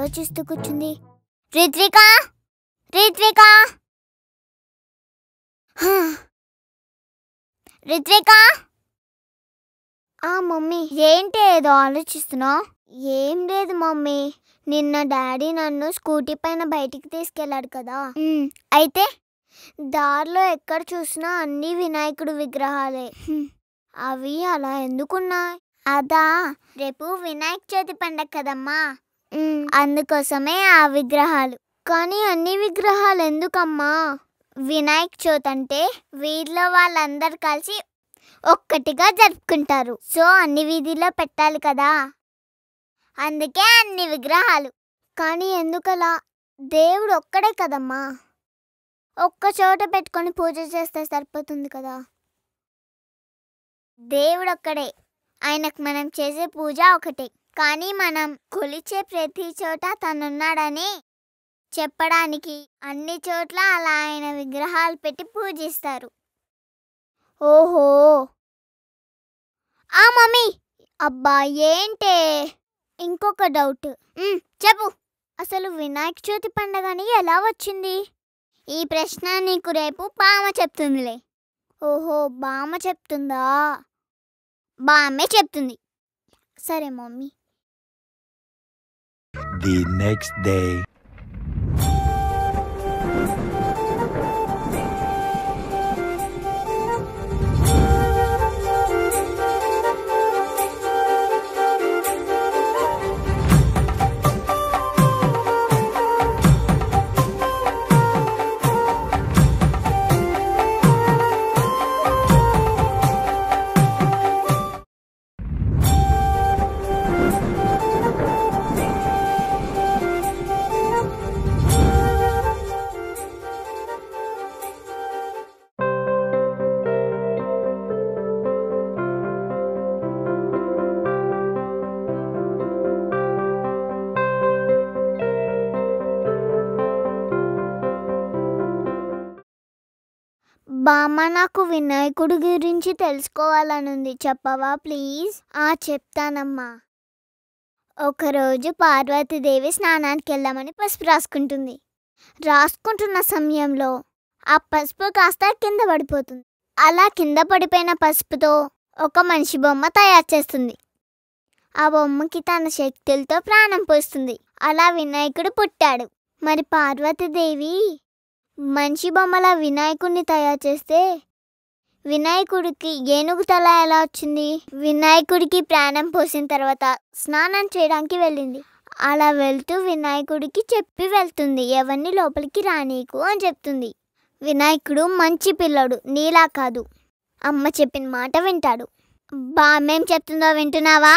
ఆలోచిస్తూ కూర్చుంది రిత్విక రిత్విక హా. రిత్విక ఆ మమ్మీ ఏంటి ఏదో ఆలోచిస్తున్నావు ఏం లేదు మమ్మీ నిన్న డాడీ నన్ను స్కూటీ పైన బయటికి తీసుకెళ్ళాడు కదా ఉమ్, అయితే దారిలో ఎక్కడ చూసినా అన్ని వినాయకుడు విగ్రహాలే హ్మ్. అవి అలా ఎందుకున్నాయి అదా రేపు వినాయక చవితి పండగ కదమ్మా ఉమ్, అందుకోసమే ఆ విగ్రహాలు కానీ అన్ని విగ్రహాలు ఎందుకమ్మా వినాయక చవితి అంటే వీధిలో వాళ్ళందరూ కలిసి ఒక్కటిగా జరుపుకుంటారు సో అన్ని వీధిలో పెట్టాలి కదా అందుకే అన్ని విగ్రహాలు కానీ ఎందుకలా దేవుడు ఒక్కడే కదమ్మా ఒక్క చోట పెట్టుకొని పూజ చేస్తే సరిపోతుంది కదా దేవుడు ఒక్కడే ఆయనకు మనం చేసే పూజ ఒకటే కానీ మనం కొలిచే ప్రతి చోట తనున్నాడని చెప్పడానికి అన్ని చోట్ల అలా ఆయన విగ్రహాలు పెట్టి పూజిస్తారు ఓహో ఆ మమ్మీ అబ్బా ఏంటే ఇంకొక డౌట్ ఉమ్, చెప్పు అసలు వినాయక చవితి పండగని ఎలా వచ్చింది ఈ ప్రశ్న నీకు రేపు బామ చెప్తుందిలే ఓహో బామ చెప్తుందా బామ్మే చెప్తుంది సరే మమ్మీ The next day. బామ్మ నాకు వినాయకుడి గురించి తెలుసుకోవాలనుంది చెప్పవా ప్లీజ్ ఆ చెప్తానమ్మా ఒకరోజు పార్వతీదేవి స్నానానికి వెళ్దామని పసుపు రాసుకుంటుంది రాసుకుంటున్న సమయంలో ఆ పసుపు కాస్త కింద పడిపోతుంది అలా కింద పడిపోయిన పసుపుతో ఒక మనిషి బొమ్మ తయారు చేస్తుంది ఆ బొమ్మకి తన శక్తులతో ప్రాణం పోస్తుంది అలా వినాయకుడు పుట్టాడు మరి పార్వతీదేవి మనిషి బొమ్మల వినాయకుడిని తయారు చేస్తే వినాయకుడికి ఏనుగు తల ఎలా వచ్చింది వినాయకుడికి ప్రాణం పోసిన తర్వాత స్నానం చేయడానికి వెళ్ళింది అలా వెళ్తూ వినాయకుడికి చెప్పి వెళ్తుంది ఎవరిని లోపలికి రానీకు అని చెప్తుంది వినాయకుడు మంచి పిల్లడు నీలా కాదు అమ్మ చెప్పిన మాట వింటాడు బామ్మేం చెప్తుందో వింటున్నావా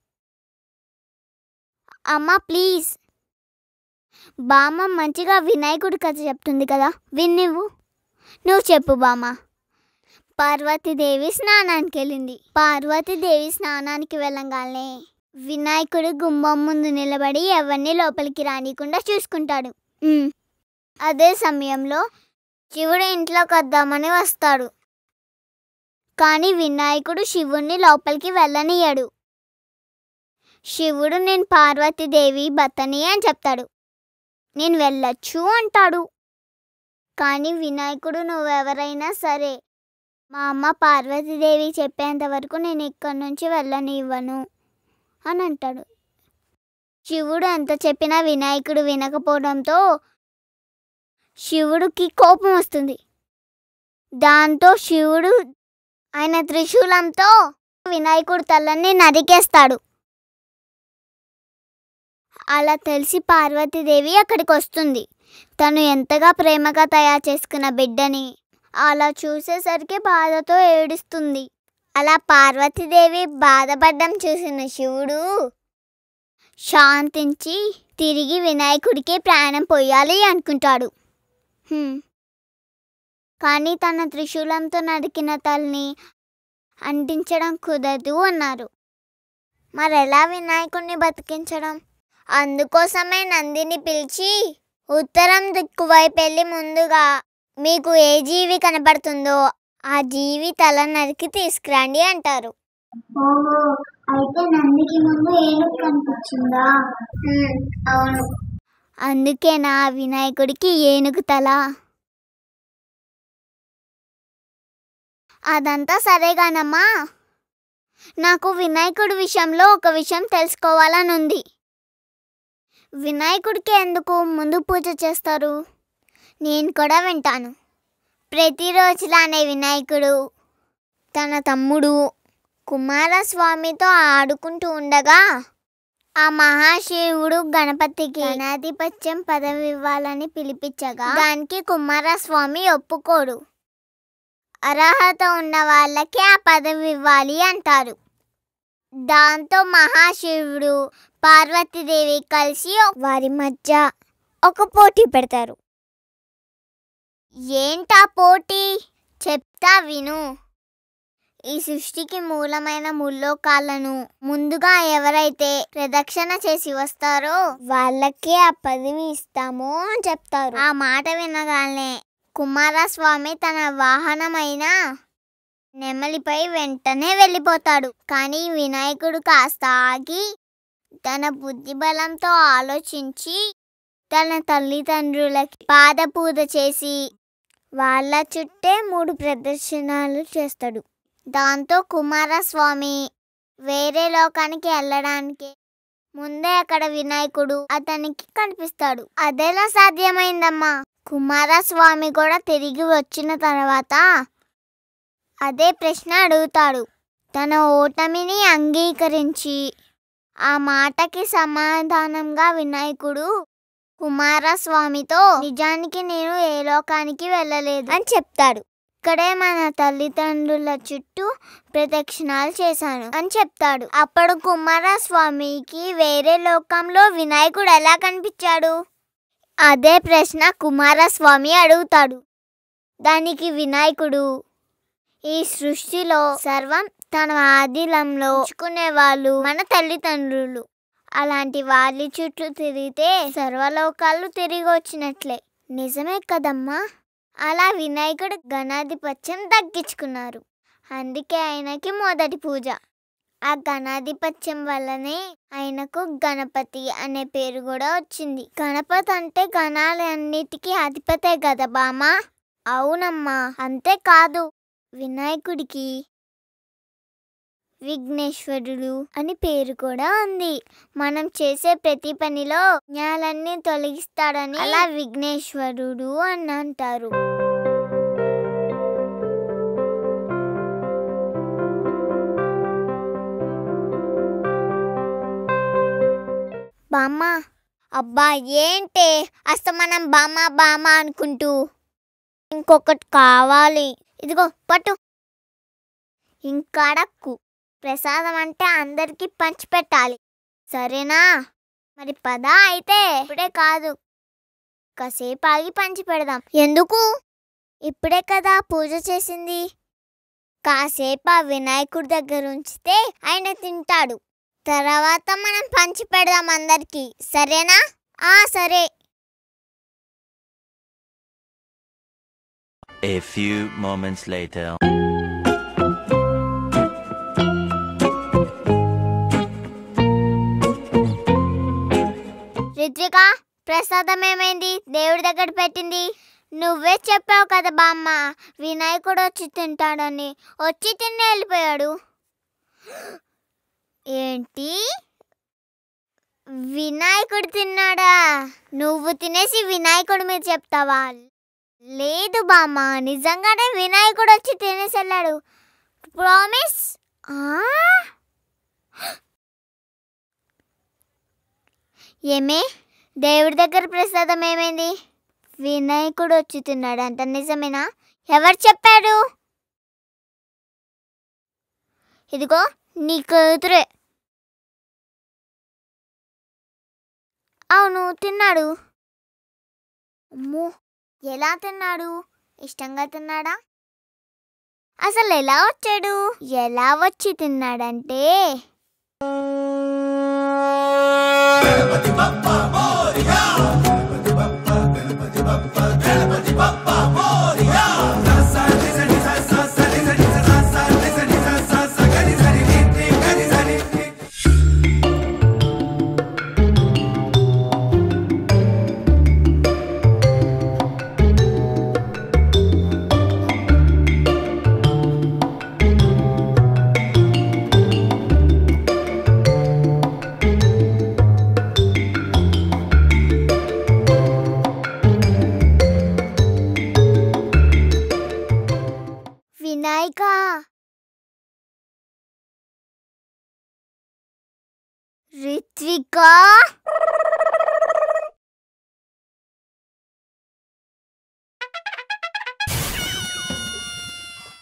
అమ్మ ప్లీజ్ బామ్మ మంచిగా వినాయకుడి కథ చెప్తుంది కదా విన్ నువ్వు నువ్వు చెప్పు బామ్మ పార్వతీదేవి స్నానానికి వెళ్ళింది పార్వతీదేవి స్నానానికి వెళ్ళగానే వినాయకుడు గుమ్మం ముందు నిలబడి ఎవరిని లోపలికి రానికుండా చూసుకుంటాడు ఉమ్. అదే సమయంలో శివుడు ఇంట్లోకి వద్దామని వస్తాడు కానీ వినాయకుడు శివుణ్ణి లోపలికి వెళ్ళనీయడు శివుడు నేను పార్వతీదేవి బతని అని చెప్తాడు నేను వెళ్ళొచ్చు అంటాడు కానీ వినాయకుడు నువ్వెవరైనా సరే మా అమ్మ పార్వతీదేవి చెప్పేంత వరకు నేను ఇక్కడి నుంచి వెళ్ళనివ్వను అని అంటాడు శివుడు ఎంత చెప్పినా వినాయకుడు వినకపోవడంతో శివుడికి కోపం వస్తుంది దాంతో శివుడు ఆయన త్రిశూలంతో వినాయకుడు తలని నరికేస్తాడు అలా తెలిసి పార్వతీదేవి అక్కడికి వస్తుంది తను ఎంతగా ప్రేమగా తయారు చేసుకున్న బిడ్డని అలా చూసేసరికి బాధతో ఏడుస్తుంది అలా పార్వతీదేవి బాధపడ్డం చూసిన శివుడు శాంతించి తిరిగి వినాయకుడికి ప్రాణం పోయాలి అనుకుంటాడు హ్మ్. కానీ తన త్రిశూలంతో నరికిన తల్ని అంటించడం కుదరదు అన్నారు మరెలా వినాయకుడిని బతికించడం అందుకోసమే నందిని పిలిచి ఉత్తరం దిక్కు వైపు వెళ్ళి ముందుగా మీకు ఏ జీవి కనపడుతుందో ఆ జీవి తల నరికి తీసుకురండి అంటారు ఓహో అయితే నందికి ముందు ఏనుగు కనిపించిందా అవును అందుకేనా వినాయకుడికి ఏనుగు తల అదంతా సరేగానమ్మా నాకు వినాయకుడి విషయంలో ఒక విషయం తెలుసుకోవాలని ఉంది వినాయకుడికి ఎందుకు ముందు పూజ చేస్తారు నేను కూడా వింటాను ప్రతిరోజులానే వినాయకుడు తన తమ్ముడు కుమారస్వామితో ఆడుకుంటూ ఉండగా ఆ మహాశివుడు గణపతికి గణాధిపత్యం పదవి ఇవ్వాలని పిలిపించగా దానికి కుమారస్వామి ఒప్పుకోడు అర్హత ఉన్న వాళ్ళకి ఆ పదవి ఇవ్వాలి అంటారు దాంతో మహాశివుడు పార్వతీదేవి కలిసి వారి మధ్య ఒక పోటీ పెడతారు ఏంటా పోటీ చెప్తా విను ఈ సృష్టికి మూలమైన ముల్లోకాలను ముందుగా ఎవరైతే ప్రదక్షిణ చేసి వస్తారో వాళ్ళకే ఆ పదవి ఇస్తాము అని చెప్తారు ఆ మాట వినగానే కుమారస్వామి తన వాహనమైన నెమలిపై వెంటనే వెళ్ళిపోతాడు కానీ వినాయకుడు కాస్త ఆగి తన బుద్ధి బలంతో ఆలోచించి తన తల్లిదండ్రులకి పాదపూజ చేసి వాళ్ళ చుట్టే మూడు ప్రదర్శనలు చేస్తాడు దాంతో కుమారస్వామి వేరే లోకానికి వెళ్ళడానికి ముందే అక్కడ వినాయకుడు అతనికి కనిపిస్తాడు అదెలా సాధ్యమైందమ్మా కుమారస్వామి కూడా తిరిగి వచ్చిన తర్వాత అదే ప్రశ్న అడుగుతాడు తన ఓటమిని అంగీకరించి ఆ మాటకి సమాధానంగా వినాయకుడు కుమారస్వామితో నిజానికి నేను ఏ లోకానికి వెళ్ళలేదు అని చెప్తాడు ఇక్కడే మన తల్లిదండ్రుల చుట్టూ ప్రదక్షిణాలు చేశాను అని చెప్తాడు అప్పుడు కుమారస్వామికి వేరే లోకంలో వినాయకుడు ఎలా కనిపించాడు అదే ప్రశ్న కుమారస్వామి అడుగుతాడు దానికి వినాయకుడు ఈ సృష్టిలో సర్వం తన ఆదిలంలో ఉంచుకునే వాళ్ళు మన తల్లిదండ్రులు అలాంటి వాళ్ళ చుట్టూ తిరిగితే సర్వలోకాలు తిరిగి వచ్చినట్లే నిజమే కదమ్మా అలా వినాయకుడు గణాధిపత్యం తగ్గించుకున్నారు అందుకే ఆయనకి మొదటి పూజ ఆ గణాధిపత్యం వల్లనే ఆయనకు గణపతి అనే పేరు కూడా వచ్చింది గణపతి అంటే గణాలన్నిటికీ అధిపతే కదా బామా అవునమ్మా అంతేకాదు వినాయకుడికి విఘ్నేశ్వరుడు అని పేరు కూడా ఉంది మనం చేసే ప్రతి పనిలో జ్ఞాలన్నీ తొలగిస్తాడని అలా విఘ్నేశ్వరుడు అని అంటారు బామ్మ అబ్బా ఏంటే అసలు మనం బామ్మ బామ్మ అనుకుంటూ ఇంకొకటి కావాలి ఇదిగో పట్టు ఇంకా అడక్కు ప్రసాదం అంటే అందరికీ పంచిపెట్టాలి సరేనా మరి పద అయితే ఇప్పుడే కాదు కాసేపు ఆగి పంచి పెడదాం ఎందుకు ఇప్పుడే కదా పూజ చేసింది కాసేపు ఆ వినాయకుడి దగ్గర ఉంచితే ఆయన తింటాడు తర్వాత మనం పంచి పెడదాం అందరికి సరేనా ఆ సరే A few moments later. Ritvika ప్రసాదం ఏమైంది దేవుడి దగ్గర పెట్టింది నువ్వే చెప్పావు కదా బామ్మ వినాయకుడు వచ్చి తింటాడని వచ్చి తిని వెళ్ళిపోయాడు ఏంటి వినాయకుడు తిన్నాడా నువ్వు తినేసి వినాయకుడి మీద చెప్తావా లేదు బామ్మ నిజంగానే వినాయకుడు వచ్చి తినేసి వెళ్ళాడు ప్రామిస్ ఏమే దేవుడి దగ్గర ప్రసాదం ఏమైంది వినాయకుడు వచ్చి తిన్నాడు అంత నిజమేనా ఎవరు చెప్పాడు ఇదిగో నీ కూతురే అవును తిన్నాడు అమ్మో ఎలా తిన్నాడు ఇష్టంగా తిన్నాడా అసలు ఎలా వచ్చాడు ఎలా వచ్చి తిన్నాడంటే వినాయక రిత్విక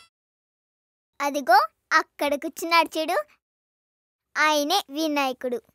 అదిగో అక్కడ కూర్చున్నాడు చూడు ఆయనే వినాయకుడు